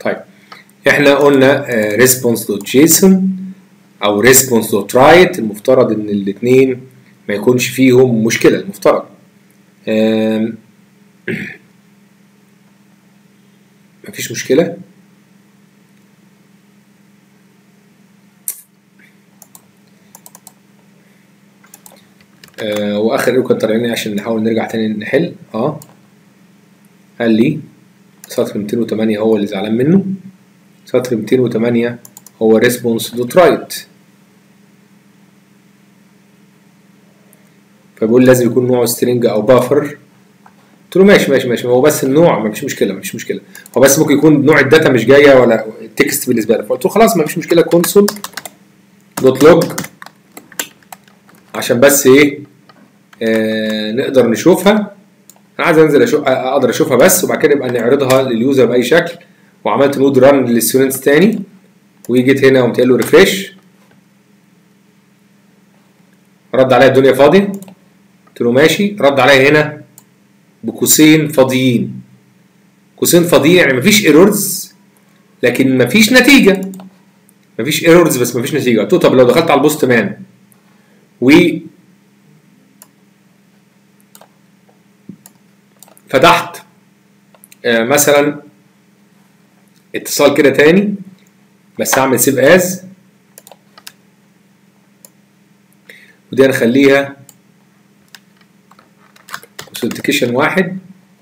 طيب احنا قلنا ريسبونس دوت جيسون او ريسبونس دوت رايت المفترض ان الاثنين ما يكونش فيهم مشكله المفترض آم، مفيش مشكله آه واخر ايرور كان طالع لنا عشان نحاول نرجع تاني نحل اه قال لي سطر 208 هو اللي زعلان منه سطر 208 هو ريسبونس دوت رايت فبيقول لازم يكون نوعه سترينج او بافر قلت له ماشي ماشي ماشي هو بس النوع ما فيش مشكله ما فيش مشكله هو بس ممكن يكون نوع الداتا مش جايه ولا التكست بالنسبه لك فقلت له خلاص ما فيش مشكله كونسول دوت لوج عشان بس ايه آه نقدر نشوفها انا عايز انزل اشوف اقدر اشوفها بس وبعد كده نبقى نعرضها لليوزر باي شكل وعملت نود ران للستودنتس تاني وجيت هنا وقمت قايل له ريفريش رد عليا الدنيا فاضي قلت له ماشي رد عليا هنا بقوسين فاضيين قوسين فاضيين يعني مفيش ايرورز لكن مفيش نتيجه مفيش ايرورز بس مفيش نتيجه قلت له طب لو دخلت على البوست مان و فتحت آه مثلا اتصال كده تاني بس هعمل سيف از ودي هنخليها اوثنتيكيشن واحد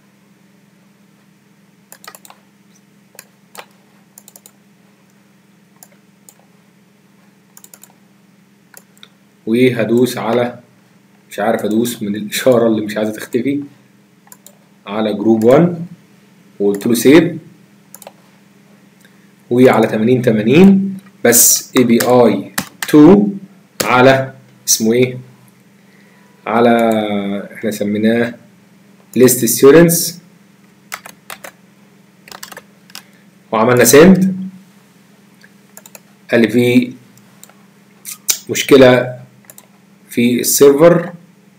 وهدوس على مش عارف ادوس من الاشاره اللي مش عايزه تختفي على جروب 1 وقلت له سيف وعلى 80 80 بس اي بي اي 2 على اسمه ايه على احنا سميناه list students وعملنا send قال لي في مشكلة في السيرفر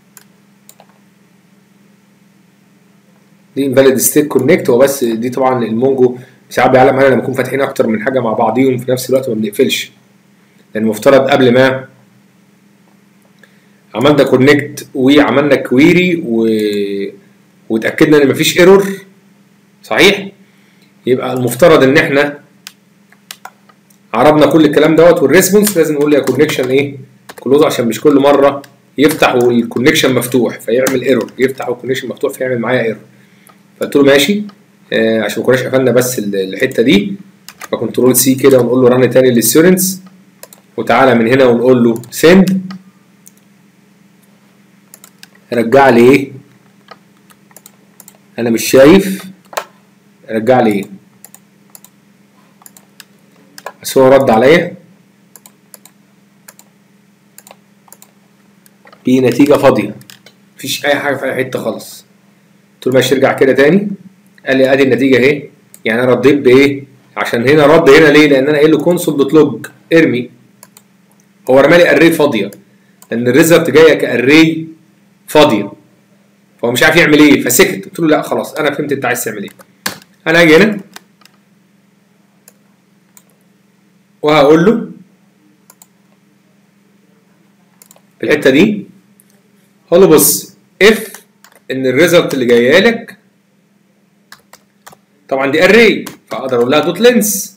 دي invalid state connect هو بس دي طبعا المونجو ساعات بيعلم علينا لما نكون فاتحين اكتر من حاجه مع بعضيهم في نفس الوقت ما بنقفلش لان المفترض قبل ما عملنا كونكت وعملنا كويري و... واتاكدنا ان مفيش ايرور صحيح يبقى المفترض ان احنا عرضنا كل الكلام دوت والريسبونس لازم نقول يا كونكشن ايه كلوز عشان مش كل مره يفتح والكونكشن مفتوح فيعمل ايرور يفتح والكونكشن مفتوح فيعمل معايا ايرور فقلت له ماشي آه عشان ما كناش قفلنا بس الحته دي فكنترول سي كده ونقول له رن تاني للستودنتس وتعالى من هنا ونقول له سند رجع لي ايه انا مش شايف رجع لي ايه بس هو رد عليا بنتيجة فاضية مفيش أي حاجة في أي حتة خالص قلت له ماشي ارجع كده تاني قال لي ادي النتيجة اهي يعني انا رديت بايه عشان هنا رد هنا ليه لان انا قايل له كونسول دوت لوج ارمي هو رمالي اري فاضية لان الريزلت جاية كاري فاضية فهو مش عارف يعمل ايه فسكت قلت له لا خلاص انا فهمت انت عايز تعمل ايه انا هاجي هنا وهقول له في الحته دي هقول له بص اف ان الريزلت اللي جايه لك طبعا دي اري فاقدر اقول لها دوت لينس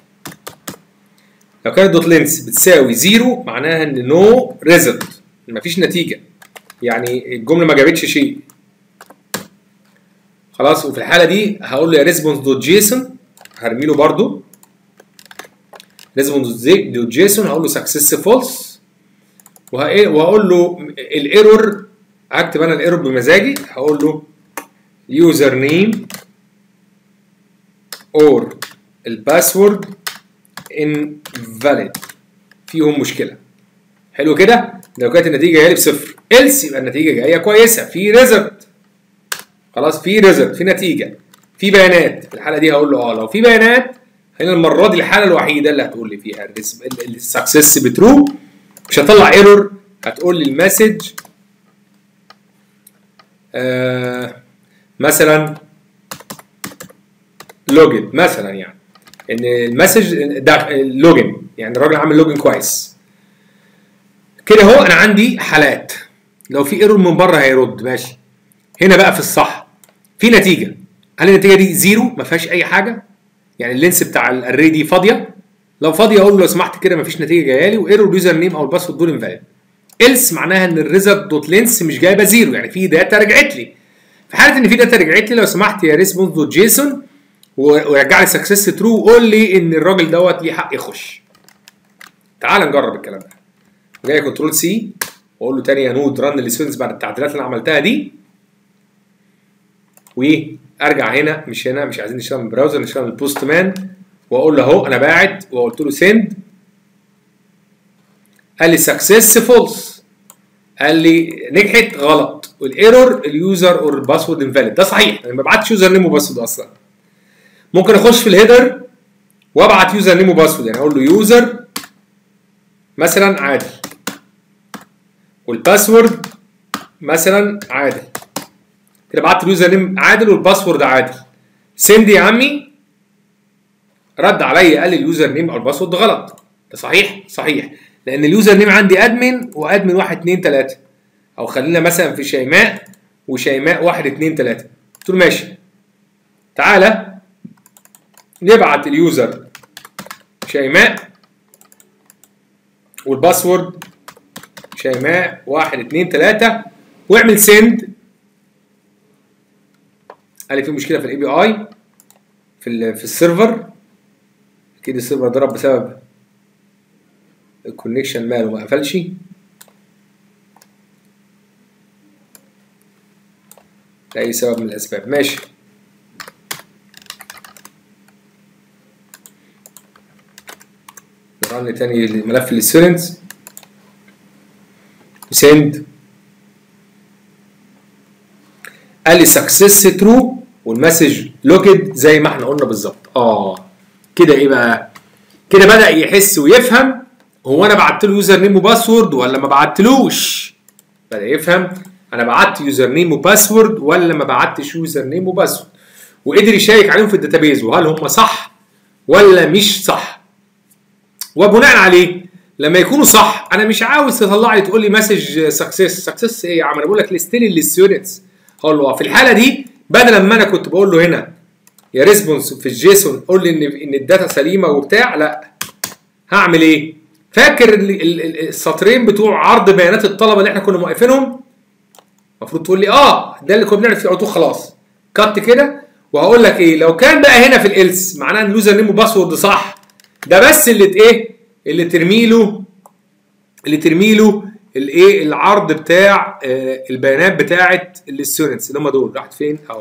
لو كانت دوت لينس بتساوي زيرو معناها ان نو ريزلت مفيش نتيجه يعني الجمله ما جابتش شيء خلاص وفي الحاله دي هقول له يا ريسبونس دوت جيسون هرمي له برده ريسبونس دوت جيسون هقول له سكسس فولس وهقول له الايرور هكتب انا الايرور بمزاجي هقول له يوزر نيم اور الباسورد invalid فيهم مشكله حلو كده لو كانت النتيجه جايه لي بصفر else يبقى النتيجه جايه كويسه في ريزلت خلاص في ريزلت في نتيجه في بيانات في الحاله دي هقول له اه لو في بيانات هنا المره دي الحاله الوحيده اللي هتقول لي فيها السكسس بترو مش هطلع ايرور هتقول لي المسج آه مثلا لوجن مثلا يعني ان المسج ده اللوجن يعني الراجل عامل لوجن كويس كده اهو انا عندي حالات لو في ايرور من بره هيرد ماشي هنا بقى في الصح في نتيجه هل النتيجه دي زيرو ما فيهاش اي حاجه يعني اللينس بتاع الاري دي فاضيه لو فاضيه اقول له لو سمحت كده ما فيش نتيجه جايه لي وايرور يوزر نيم او الباسورد دول انفاليد إلس معناها ان الريزلت دوت لينس مش جايبه زيرو يعني في داتا رجعت لي في حاله ان في داتا رجعت لي لو سمحت يا ريسبونس دوت جيسون ورجع لي سكسس ترو وقول لي ان الراجل دوت ليه حق يخش تعال نجرب الكلام ده جاي كنترول سي واقول له تاني يا نود رن السيرفيس بعد التعديلات اللي انا عملتها دي وارجع هنا مش هنا مش عايزين نشتغل من البراوزر نشتغل من البوست مان واقول له اهو انا باعت وقلت له سند قال لي سكسس فولس قال لي نجحت غلط والايرور اليوزر اور الباسورد انفاليد ده صحيح انا ما بعتش يوزر نيم وباسورد اصلا ممكن اخش في الهيدر وابعت يوزر نيم وباسورد يعني اقول له يوزر مثلا عادل والباسورد مثلا عادل كده بعت اليوزر نيم عادل والباسورد عادل سند يا عمي رد عليا قال لي اليوزر نيم او الباسورد غلط ده صحيح صحيح لان اليوزر نيم عندي ادمن وادمن 1 2 3 او خلينا مثلا في شيماء وشيماء 1 2 3 قلت له ماشي تعالى نبعت اليوزر شيماء والباسورد شيماء 1 2 3 واعمل سند قال لي في مشكله في الاي بي اي في ال في السيرفر اكيد السيرفر ضرب بسبب الكونكشن ماله ما قفلش لأي سبب من الأسباب ماشي نرن تاني الملف للستودنتس سند قال لي سكسس ترو والمسج لوكد زي ما احنا قلنا بالظبط اه كده ايه بقى كده بدا يحس ويفهم هو انا بعت له يوزر نيم وباسورد ولا ما بعتلوش بدا يفهم انا بعت يوزر نيم وباسورد ولا ما بعتش يوزر نيم وباسورد وقدر يشيك عليهم في الداتابيز وهل هم صح ولا مش صح وبناء عليه لما يكونوا صح انا مش عاوز تطلع لي تقول لي مسج سكسس سكسس ايه يا عم انا بقول لك ليستلي للستودنتس هقول له في الحاله دي بدل ما انا كنت بقول له هنا يا ريسبونس في الجيسون قول لي ان ان الداتا سليمه وبتاع لا هعمل ايه؟ فاكر السطرين بتوع عرض بيانات الطلبه اللي احنا كنا موقفينهم المفروض تقول لي اه ده اللي كنا بنعمل فيه على طول خلاص كت كده وهقول لك ايه لو كان بقى هنا في الالس معناه ان اليوزر نيم وباسورد صح ده بس اللي ايه اللي ترمي له اللي ترمي له الايه العرض بتاع آه البيانات بتاعه الستودنتس اللي هم دول راحت فين اهو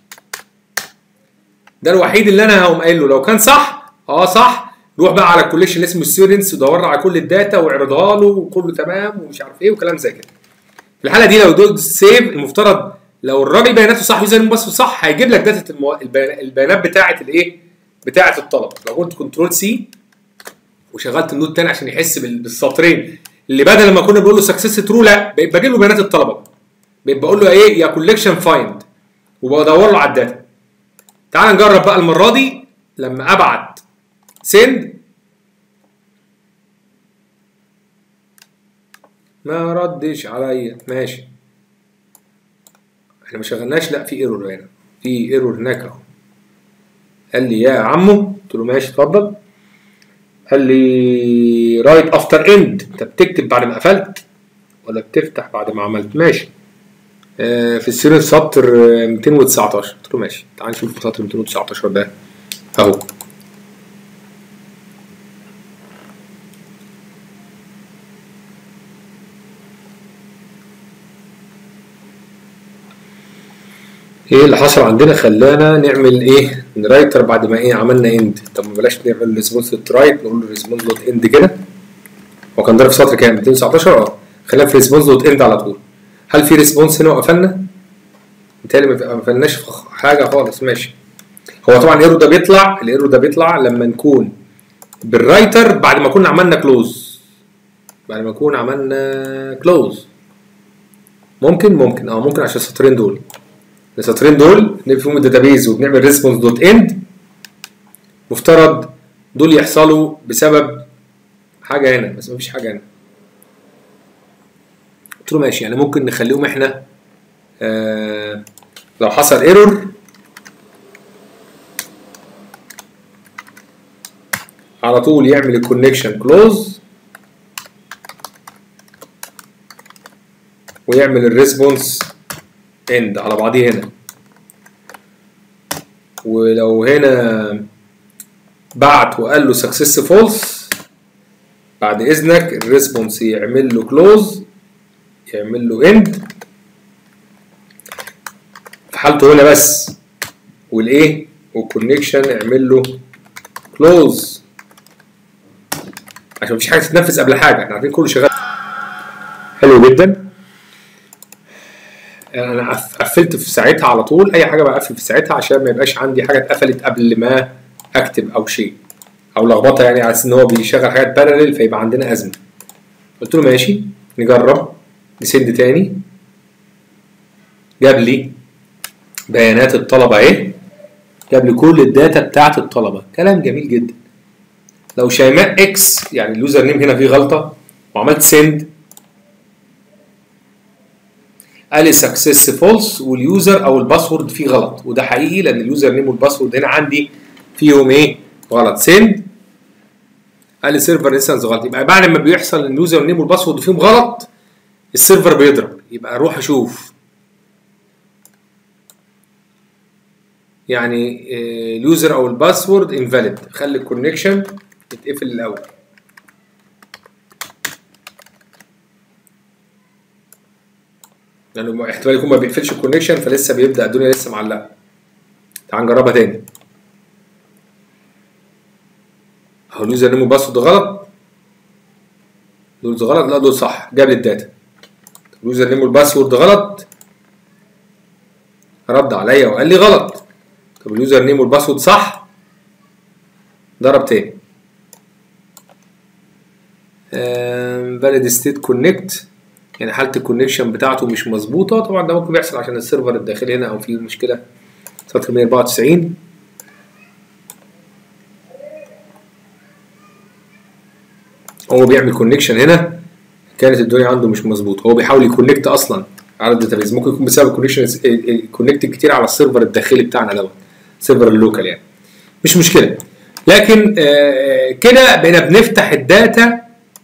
ده الوحيد اللي انا هقوم قايل له لو كان صح اه صح روح بقى على الكوليكشن اللي اسمه ستودنتس ودور على كل الداتا واعرضها له وكله تمام ومش عارف ايه وكلام زي كده في الحاله دي لو دوت سيف المفترض لو الراجل بياناته صح يوزر نيم بس صح هيجيب لك داتا المو... البيانات بتاعه الايه بتاعه الطلب لو قلت كنترول سي وشغلت النوت تاني عشان يحس بالسطرين اللي بدل ما كنا بنقول له سكسس ترو لا بقيت بجيب له بيانات الطلبه بقيت بقول له ايه يا كوليكشن فايند وبدور له على الداتا تعال نجرب بقى المره دي لما ابعت سند ما ردش عليا ماشي احنا ما شغلناش لا في ايرور هنا في ايرور هناك اهو قال لي يا عمو قلت له ماشي اتفضل قال لي رايت افتر اند انت بتكتب بعد ما قفلت ولا بتفتح بعد ما عملت ماشي آه في السيريال سطر 219 قلت له ماشي تعال نشوف سطر 219 ده اهو ايه اللي حصل عندنا خلانا نعمل ايه نرايتر بعد ما ايه عملنا اند طب ما بلاش نعمل ريسبونس دوت رايت نقول له ريسبونس دوت اند كده هو كان ضارب سطر كام 219 اه خلينا في ريسبونس دوت اند على طول هل في ريسبونس هنا وقفلنا بالتالي ما قفلناش في حاجه خالص ماشي هو طبعا الايرور ده بيطلع الايرور ده بيطلع لما نكون بالرايتر بعد ما كنا عملنا كلوز بعد ما نكون عملنا كلوز ممكن ممكن اه ممكن عشان السطرين دول السطرين دول نقفل فيهم الداتابيز وبنعمل ريسبونس دوت اند مفترض دول يحصلوا بسبب حاجه هنا بس مفيش حاجه هنا قلت له ماشي يعني ممكن نخليهم احنا آه لو حصل ايرور على طول يعمل الكونكشن كلوز ويعمل الريسبونس اند على بعضيه هنا ولو هنا بعت وقال له سكسس فولس بعد اذنك الريسبونس يعمل له كلوز يعمل له اند في حالته هنا بس والايه والكونكشن يعمل له كلوز عشان مفيش حاجه تتنفذ قبل حاجه احنا عارفين كله شغال حلو جدا انا قف- قفلت في ساعتها على طول اي حاجه بقفل في ساعتها عشان ما يبقاش عندي حاجه اتقفلت قبل ما اكتب او شيء او لخبطه يعني على اساس ان هو بيشغل حاجات بارلل فيبقى عندنا ازمه قلت له ماشي نجرب نسند تاني جاب لي بيانات الطلبه اهي جاب لي كل الداتا بتاعت الطلبه كلام جميل جدا لو شيماء اكس يعني اليوزر نيم هنا فيه غلطه وعملت سند قال لي سكسس فولس واليوزر او الباسورد فيه غلط وده حقيقي لان اليوزر نيم والباسورد هنا عندي فيهم ايه غلط سند قال لي سيرفر انستنس غلط يبقى بعد ما بيحصل ان اليوزر نيم والباسورد فيهم غلط السيرفر بيضرب يبقى اروح اشوف يعني آه، اليوزر او الباسورد انفاليد خلي الكونكشن يتقفل الاول لانه احتمال يكون ما بيقفلش الكونكشن فلسه بيبدا الدنيا لسه معلقه تعال نجربها تاني اهو اليوزر نيم والباسورد غلط دول غلط لا دول صح جاب لي الداتا اليوزر نيم والباسورد غلط رد عليا وقال لي غلط طب اليوزر نيم والباسورد صح ضرب تاني فاليد ستيت كونكت يعني حاله الكونكشن بتاعته مش مظبوطه طبعا ده ممكن بيحصل عشان السيرفر الداخلي هنا او في مشكله سطر 194 هو بيعمل كونكشن هنا كانت الدنيا عنده مش مظبوطه هو بيحاول يكونكت اصلا على الداتابيز ممكن يكون بسبب الكونكشن كونكت كتير على السيرفر الداخلي بتاعنا دوت سيرفر اللوكال يعني مش مشكله لكن آه، كده بقينا بنفتح الداتا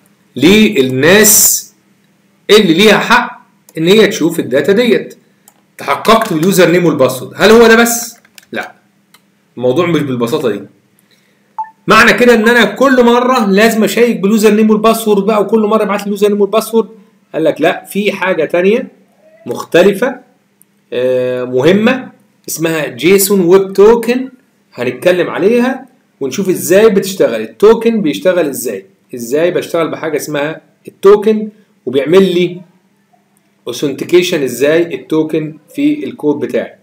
للناس اللي ليها حق ان هي تشوف الداتا ديت تحققت باليوزر نيم والباسورد هل هو ده بس لا الموضوع مش بالبساطه دي معنى كده ان انا كل مره لازم اشيك باليوزر نيم والباسورد بقى وكل مره ابعت لي اليوزر نيم والباسورد قال لك لا في حاجه تانية مختلفه آه، مهمه اسمها جيسون ويب توكن هنتكلم عليها ونشوف ازاي بتشتغل التوكن بيشتغل ازاي ازاي بشتغل بحاجه اسمها التوكن وبيعمل لي اوثنتيكيشن ازاي التوكن في الكود بتاعي